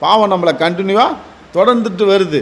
பாவம் நம்மளை கண்டினியூவாக தொடர்ந்துட்டு வருது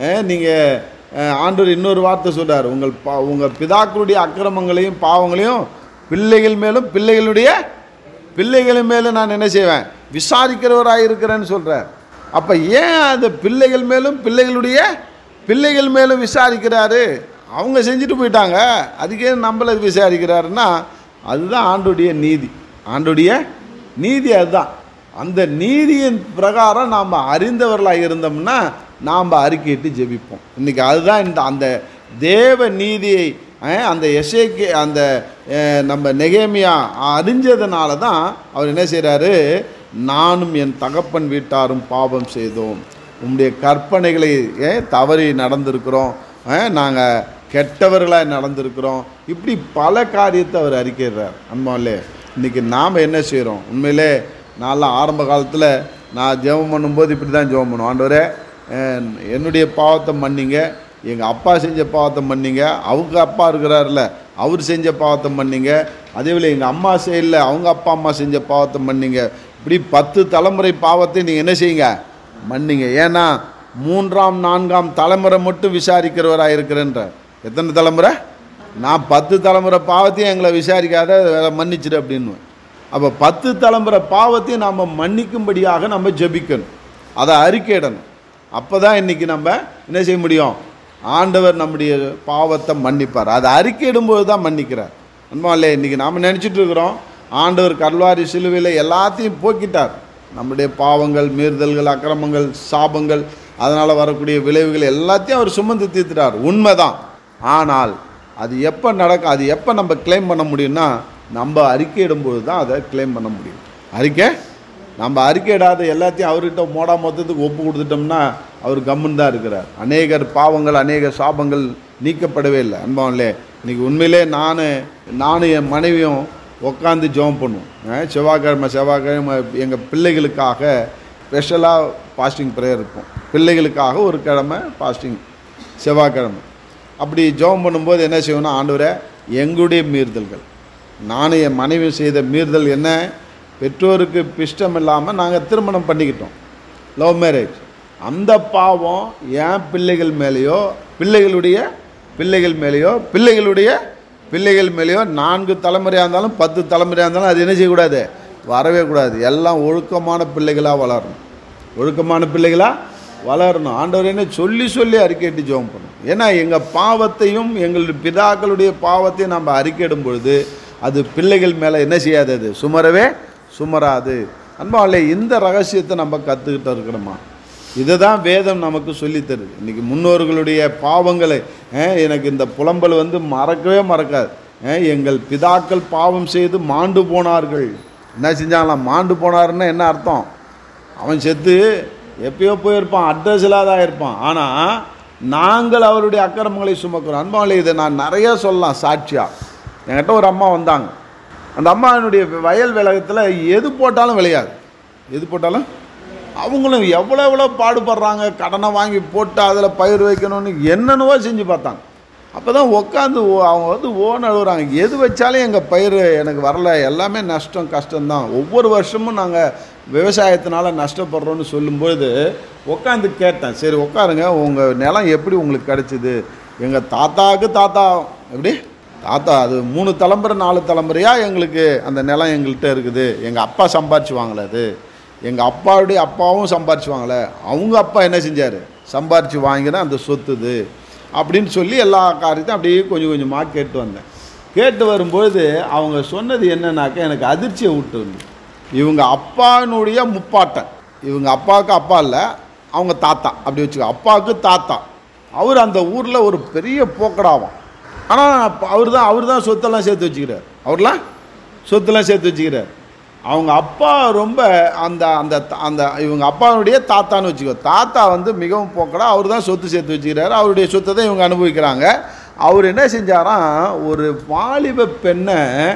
நீங்கள் ஆண்டவர் இன்னொரு வார்த்தை சொல்றார் உங்கள் பா உங்கள் பிதாக்களுடைய அக்கிரமங்களையும் பாவங்களையும் பிள்ளைகள் மேலும் பிள்ளைகளுடைய பிள்ளைகள் மேலும் நான் என்ன செய்வேன் விசாரிக்கிறவராக இருக்கிறேன்னு சொல்கிறார் அப்போ ஏன் அந்த பிள்ளைகள் மேலும் பிள்ளைகளுடைய பிள்ளைகள் மேலும் விசாரிக்கிறாரு அவங்க செஞ்சுட்டு போயிட்டாங்க அதுக்கே நம்மளை விசாரிக்கிறாருன்னா அதுதான் ஆண்டுடைய நீதி ஆண்டுடைய நீதி அதுதான் அந்த நீதியின் பிரகாரம் நாம் அறிந்தவர்களாக இருந்தோம்னா நாம் அறிக்கையிட்டு ஜெபிப்போம் இன்றைக்கி அதுதான் இந்த அந்த தேவ நீதியை அஹ், அந்த எசேக்கு அந்த அஹ், நம்ம நெகேமியா அறிஞ்சதுனால தான் அவர் என்ன செய்கிறாரு நானும் என் தகப்பன் வீட்டாரும் பாவம் செய்தோம் உம்முடைய கற்பனைகளை அஹ், தவறி நடந்திருக்கிறோம் நாங்கள் கெட்டவர்களாக நடந்திருக்கிறோம் இப்படி பல காரியத்தை அவர் அறிக்கிறார் அன்பாலே இன்றைக்கி நாம் என்ன செய்கிறோம் உண்மையிலே நான்லாம் ஆரம்ப காலத்தில் நான் ஜெபம் பண்ணும்போது இப்படி தான் ஜெபம் பண்ணுவோம் ஆண்டவரே அஹ், என்னுடைய பாவத்தை மன்னிங்க எங்கள் அப்பா செஞ்ச பாவத்தை மன்னிங்க அவங்க அப்பா இருக்கிறார்ல அவர் செஞ்ச பாவத்தை மன்னிங்க அதே போல் எங்கள் அம்மா செய்யல அவங்க அப்பா அம்மா செஞ்ச பாவத்தை மன்னிங்க இப்படி பத்து தலைமுறை பாவத்தை நீங்கள் என்ன செய்யுங்க மன்னிங்க ஏன்னா மூன்றாம் நான்காம் தலைமுறை மட்டும் விசாரிக்கிறவராக இருக்கிறேன்ற எத்தனை தலைமுறை நான் பத்து தலைமுறை பாவத்தையும் எங்களை விசாரிக்காத அதை மன்னிச்சிடு அப்படின்னு அப்போ பத்து தலைமுறை பாவத்தையும் நாம் மன்னிக்கும்படியாக நம்ம ஜெபிக்கணும் அதை அறிக்கையிடணும் அப்போ தான் இன்றைக்கி நம்ம என்ன செய்ய முடியும் ஆண்டவர் நம்முடைய பாவத்தை மன்னிப்பார் அதை அறிக்கையிடும்போது தான் மன்னிக்கிறார் அன்பா இல்லையா இன்றைக்கி நாம் நினச்சிட்டு இருக்கிறோம் ஆண்டவர் கல்வாரி சிலுவையில் எல்லாத்தையும் போக்கிட்டார் நம்முடைய பாவங்கள் மீறுதல்கள் அக்கிரமங்கள் சாபங்கள் அதனால் வரக்கூடிய விளைவுகள் எல்லாத்தையும் அவர் சுமந்து தீர்த்துட்டார் உண்மைதான் ஆனால் அது எப்போ நடக்கும் அது எப்போ நம்ம க்ளைம் பண்ண முடியும்னா நம்ம அறிக்கையிடும்போது தான் அதை க்ளைம் பண்ண முடியும் அறிக்கை நம்ம அறிக்கையிடாத எல்லாத்தையும் அவர்கிட்ட மோடா மொத்தத்துக்கு ஒப்பு கொடுத்துட்டோம்னா அவர் கம்முன்னு தான் இருக்கிறார் அநேகர் பாவங்கள் அநேக சாபங்கள் நீக்கப்படவே இல்லை அன்பாவிலே இன்னைக்கு உண்மையிலே நான் நானும் என் மனைவியும் உட்காந்து ஜெபம் பண்ணுவோம் அஹ் செவ்வாய்க்கிழமை செவ்வாய்க்கிழமை எங்கள் பிள்ளைகளுக்காக ஸ்பெஷலாக பாஸ்டிங் ப்ரேயர் இருப்போம் பிள்ளைகளுக்காக ஒரு கிழமை பாஸ்டிங் செவ்வாய்க்கிழமை அப்படி ஜெபம் பண்ணும்போது என்ன செய்வோம்னா ஆண்டவரே எங்களுடைய மீறுதல்கள் நானும் என் மனைவி செய்த மீறுதல் என்ன பெற்றோருக்கு பிஷ்டம் இல்லாமல் நாங்கள் திருமணம் பண்ணிக்கிட்டோம் லவ் மேரேஜ் அந்த பாவம் என் பிள்ளைகள் மேலேயோ பிள்ளைகளுடைய பிள்ளைகள் மேலேயோ பிள்ளைகளுடைய பிள்ளைகள் மேலேயோ நான்கு தலைமுறையாக இருந்தாலும் பத்து தலைமுறையாக இருந்தாலும் அது என்ன செய்யக்கூடாது வரவே கூடாது எல்லாம் ஒழுக்கமான பிள்ளைகளாக வளரணும் ஒழுக்கமான பிள்ளைகளாக வளரணும் ஆண்டவர் என்ன சொல்லி சொல்லி அறிக்கையிட்டு ஜெபம் பண்ணணும் ஏன்னா எங்கள் பாவத்தையும் எங்களுடைய பிதாக்களுடைய பாவத்தையும் நம்ம அறிக்கையிடும் பொழுது அது பிள்ளைகள் மேலே என்ன செய்யாது அது சுமரவே சுமராது அன்பாலே இந்த ரகசியத்தை நம்ம கற்றுக்கிட்டு இருக்கணுமா இதை தான் வேதம் நமக்கு சொல்லித் தருது இன்றைக்கி முன்னோர்களுடைய பாவங்களை அஹ், எனக்கு இந்த புலம்பல் வந்து மறக்கவே மறக்காது அஹ், எங்கள் பிதாக்கள் பாவம் செய்து மாண்டு போனார்கள் என்ன செஞ்சாங்களாம் மாண்டு போனாருன்னா என்ன அர்த்தம் அவன் செத்து எப்பயோ போயிருப்பான் அட்ரஸ் இல்லாத இருப்பான் ஆனால் நாங்கள் அவருடைய அக்கிரமங்களை சுமக்கிறோம் அன்பாலே இதை நான் நிறைய சொல்லலாம் சாட்சியா என்கிட்ட ஒரு அம்மா வந்தாங்க அந்த அம்மாவினுடைய வயல் விலகத்தில் எது போட்டாலும் விளையாது எது போட்டாலும் அவங்களும் எவ்வளோ எவ்வளோ பாடுபடுறாங்க கடனை வாங்கி போட்டு அதில் பயிர் வைக்கணும்னு என்னென்னவோ செஞ்சு பார்த்தாங்க அப்போ தான் உட்காந்து அவங்க வந்து ஓன் அழுகுறாங்க எது வச்சாலும் எங்கள் பயிர் எனக்கு வரல எல்லாமே நஷ்டம் கஷ்டம்தான் ஒவ்வொரு வருஷமும் நாங்கள் விவசாயத்தினால நஷ்டப்படுறோன்னு சொல்லும்போது உட்காந்து கேட்டேன் சரி உட்காருங்க உங்கள் நிலம் எப்படி உங்களுக்கு கிடச்சிது எங்கள் தாத்தாவுக்கு தாத்தா எப்படி தாத்தா அது மூணு தலைமுறை நாலு தலைமுறையாக எங்களுக்கு அந்த நிலம் எங்கள்கிட்ட இருக்குது எங்கள் அப்பா சம்பாரிச்சு வாங்கல அது எங்கள் அப்பாவுடைய அப்பாவும் சம்பாரிச்சு வாங்கல அவங்க அப்பா என்ன செஞ்சார் சம்பாரிச்சு வாங்கின அந்த சொத்து இது அப்படின்னு சொல்லி எல்லா காரியத்தையும் அப்படியே கொஞ்சம் கொஞ்சமாக கேட்டு வந்தேன் கேட்டு வரும்பொழுது அவங்க சொன்னது என்னன்னாக்கா எனக்கு அதிர்ச்சியை விட்டு வந்து இவங்க அப்பாவினுடைய முப்பாட்டன் இவங்க அப்பாவுக்கு அப்பா இல்லை அவங்க தாத்தா அப்படி வச்சுக்கோ அப்பாவுக்கு தாத்தா அவர் அந்த ஊரில் ஒரு பெரிய போக்கடாவாம் ஆனால் அவர் தான் அவர் தான் சொத்தெல்லாம் சேர்த்து வச்சுக்கிறார் அவர்லாம் சொத்தெல்லாம் சேர்த்து வச்சுக்கிறார் அவங்க அப்பா ரொம்ப அந்த அந்த அந்த இவங்க அப்பாவுடைய தாத்தான்னு வச்சுக்கோ தாத்தா வந்து மிகவும் போக்கடா அவர் தான் சொத்து சேர்த்து வச்சுக்கிறாரு அவருடைய சொத்தை தான் இவங்க அனுபவிக்கிறாங்க அவர் என்ன செஞ்சாராம் ஒரு வாலிப பெண்ணை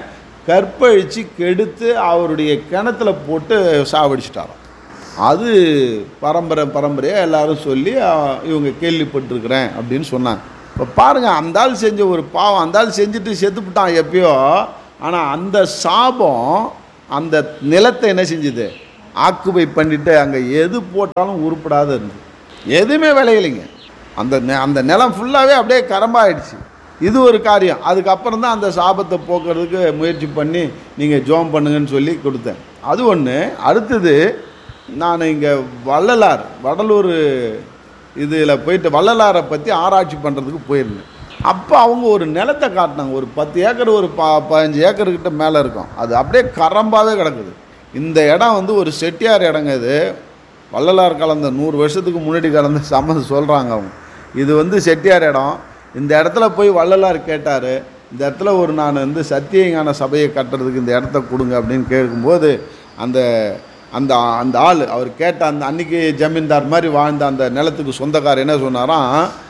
கற்பழித்து கெடுத்து அவருடைய கிணத்துல போட்டு சாவடிச்சிட்டாராம் அது பரம்பரை பரம்பரையாக எல்லாரும் சொல்லி அ, இவங்க கேள்விப்பட்டிருக்கிறேன் அப்படின்னு சொன்னாங்க இப்போ பாருங்கள் அந்த ஆள் செஞ்ச ஒரு பாவம் அந்த ஆள் செஞ்சுட்டு செத்துப்பிட்டான் எப்பயோ ஆனால் அந்த சாபம் அந்த நிலத்தை என்ன செஞ்சுது ஆக்குபை பண்ணிட்டு அங்கே எது போட்டாலும் உருப்படாத இருந்தது எதுவுமே விளையலைங்க அந்த நெ- அந்த நிலம் ஃபுல்லாகவே அப்படியே கரம்பாயிடுச்சு இது ஒரு காரியம் அதுக்கப்புறம் தான் அந்த சாபத்தை போக்குறதுக்கு முயற்சி பண்ணி நீங்கள் ஜோம் பண்ணுங்கன்னு சொல்லி கொடுத்தேன் அது ஒன்று அடுத்தது நான் இங்கே வள்ளலார் வடலூர் இதில் போயிட்டு வள்ளலாரை பற்றி ஆராய்ச்சி பண்ணுறதுக்கு போயிருந்தேன் அப்போ அவங்க ஒரு நிலத்தை காட்டினாங்க ஒரு பத்து ஏக்கர் ஒரு ப பதினஞ்சு ஏக்கர்கிட்ட மேலே இருக்கும் அது அப்படியே கரம்பாவே கிடக்குது இந்த இடம் வந்து ஒரு செட்டியார் இடங்க இது வள்ளலார் கலந்த நூறு வருஷத்துக்கு முன்னாடி கலந்த சம்மந்தம் சொல்கிறாங்க அவங்க இது வந்து செட்டியார் இடம் இந்த இடத்துல போய் வள்ளலார் கேட்டார் இந்த இடத்துல ஒரு நான் வந்து சத்தியஞான சபையை கட்டுறதுக்கு இந்த இடத்த கொடுங்க அப்படின்னு கேட்கும்போது அந்த அந்த அந்த ஆள் அவர் கேட்ட அந்த அன்னைக்கு ஜமீன்தார் மாதிரி வாழ்ந்த அந்த நிலத்துக்கு சொந்தக்காரர் என்ன சொன்னாராம்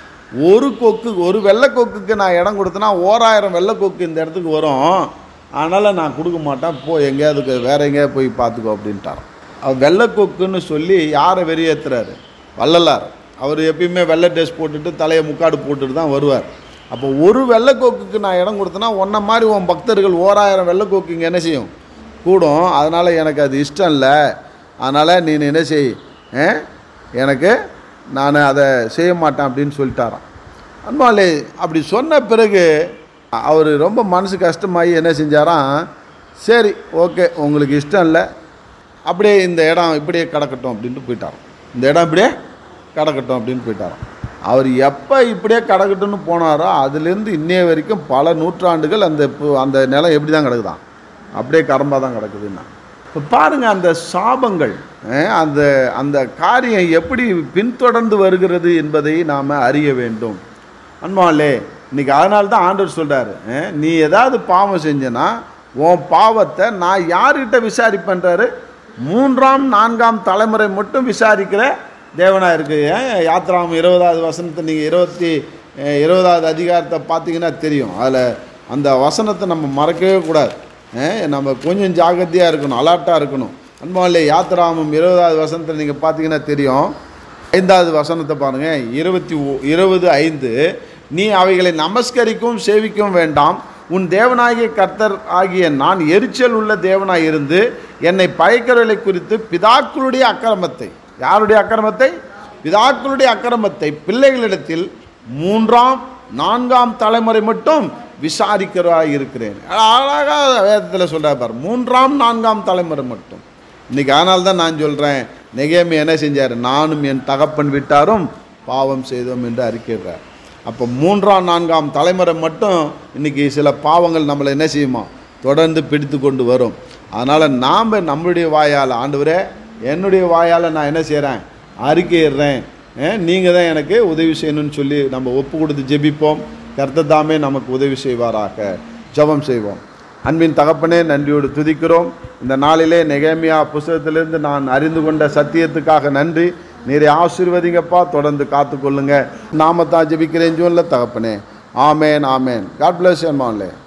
ஒரு கொக்கு ஒரு வெள்ளை கொக்குக்கு நான் இடம் கொடுத்தேன்னா ஓராயிரம் வெள்ளை கொக்கு இந்த இடத்துக்கு வரும் அதனால் நான் கொடுக்க மாட்டேன் போ எங்கேயாவது வேற எங்கேயாவது போய் பார்த்துக்கோ அப்படின்ட்டாராம் அவர் வெள்ளை கொக்குன்னு சொல்லி யாரை வெறியேற்றுறாரு வள்ளலார் அவர் எப்பயுமே வெள்ளை ட்ரெஸ் போட்டுட்டு தலையை முக்காடு போட்டுட்டு தான் வருவார் அப்போ ஒரு வெள்ளைக்கோக்குக்கு நான் இடம் கொடுத்தேன்னா உன்ன மாதிரி உன் பக்தர்கள் ஓராயிரம் வெள்ளைக்கோக்கு இங்கே என்ன செய்யும் கூடும் அதனால் எனக்கு அது இஷ்டம் இல்லை அதனால் நீ என்ன செய் ஆ? எனக்கு நான் அதை செய்ய மாட்டேன் அப்படின்னு சொல்லிட்டாராம் அன்பாலே அப்படி சொன்ன பிறகு அவர் ரொம்ப மனசு கஷ்டமாகி என்ன செஞ்சாராம் சரி ஓகே உங்களுக்கு இஷ்டம் இல்லை அப்படியே இந்த இடம் இப்படியே கிடக்கட்டும் அப்படின்ட்டு போயிட்டாராம் இந்த இடம் இப்படியே கிடக்கட்டும் அப்படின்னு போயிட்டாராம் அவர் எப்போ இப்படியே கிடக்கட்டும்னு போனாரோ அதுலேருந்து இன்னைய வரைக்கும் பல நூற்றாண்டுகள் அந்த பு- அந்த நிலம் எப்படி தான் கிடக்குதான் அப்படியே கரம்பாக தான் கிடக்குதுன்னா இப்போ பாருங்கள் அந்த சாபங்கள் அஹ், அந்த அந்த காரியம் எப்படி பின்தொடர்ந்து வருகிறது என்பதை நாம் அறிய வேண்டும் அன்பாலே இன்னைக்கு அதனால தான் ஆண்டவர் சொல்கிறாரு நீ ஏதாவது பாவம் செஞ்சனா உன் பாவத்தை நான் யார்கிட்ட விசாரிப்பேன்றாரு மூன்றாம் நான்காம் தலைமுறை மட்டும் விசாரிக்கிற தேவனாக இருக்கு ஏன் யாத்ராம் இருபதாவது வசனத்தை நீங்கள் இருபத்தி அஹ், இருபதாவது அதிகாரத்தை பார்த்தீங்கன்னா தெரியும் அதில் அந்த வசனத்தை நம்ம மறக்கவே கூடாது அஹ், நம்ம கொஞ்சம் ஜாகிரதையாக இருக்கணும் அலர்ட்டாக இருக்கணும் அன்பாலே யாத்ராமம் இருபதாவது வசனத்தை நீங்கள் பார்த்தீங்கன்னா தெரியும் ஐந்தாவது வசனத்தை பாருங்க இருபத்தி ஒ- இருபது ஐந்து நீ அவைகளை நமஸ்கரிக்கவும் சேவிக்கவும் வேண்டாம் உன் தேவனாகிய கர்த்தர் ஆகிய நான் எரிச்சல் உள்ள தேவனாய் இருந்து என்னை பயக்கிறவர்களை குறித்து பிதாக்களுடைய அக்கிரமத்தை யாருடைய அக்கிரமத்தை பிதாக்களுடைய அக்கிரமத்தை பிள்ளைகளிடத்தில் மூன்றாம் நான்காம் தலைமுறை மட்டும் விசாரிக்கிறவராய் இருக்கிறேன் அழகாக வேதத்தில் சொல்கிறார் பார் மூன்றாம் நான்காம் தலைமுறை மட்டும் இன்னைக்கு அதனால தான் நான் சொல்கிறேன் நெகேமி என்ன செஞ்சார் நானும் என் தகப்பன் விட்டாரும் பாவம் செய்தோம் என்று அறிக்கிறார் அப்போ மூன்றாம் நான்காம் தலைமுறை மட்டும் இன்னைக்கு சில பாவங்கள் நம்மளை என்ன செய்யுமா தொடர்ந்து பிடித்து கொண்டு வரும் அதனால் நாம் நம்மளுடைய வாயால் ஆண்டவரே என்னுடைய வாயால் நான் என்ன செய்கிறேன் அறிக்கையிடுறேன் நீங்கள் தான் எனக்கு உதவி செய்யணும்னு சொல்லி நம்ம ஒப்பு கொடுத்து ஜெபிப்போம் கர்த்தர் தாமே நமக்கு உதவி செய்வாராக ஜெபம் செய்வோம் அன்பின் தகப்பனே நன்றியோடு துதிக்கிறோம் இந்த நாளிலே நெகேமியா புஸ்தகத்திலிருந்து நான் அறிந்து கொண்ட சத்தியத்துக்காக நன்றி நீரை ஆசீர்வதிங்கப்பா தொடர்ந்து காத்துக்கொள்ளுங்க நாம தான் ஜெபிக்கிறேன் சொல்ல தகப்பனே ஆமேன் ஆமேன் காட் பிளஸ் என்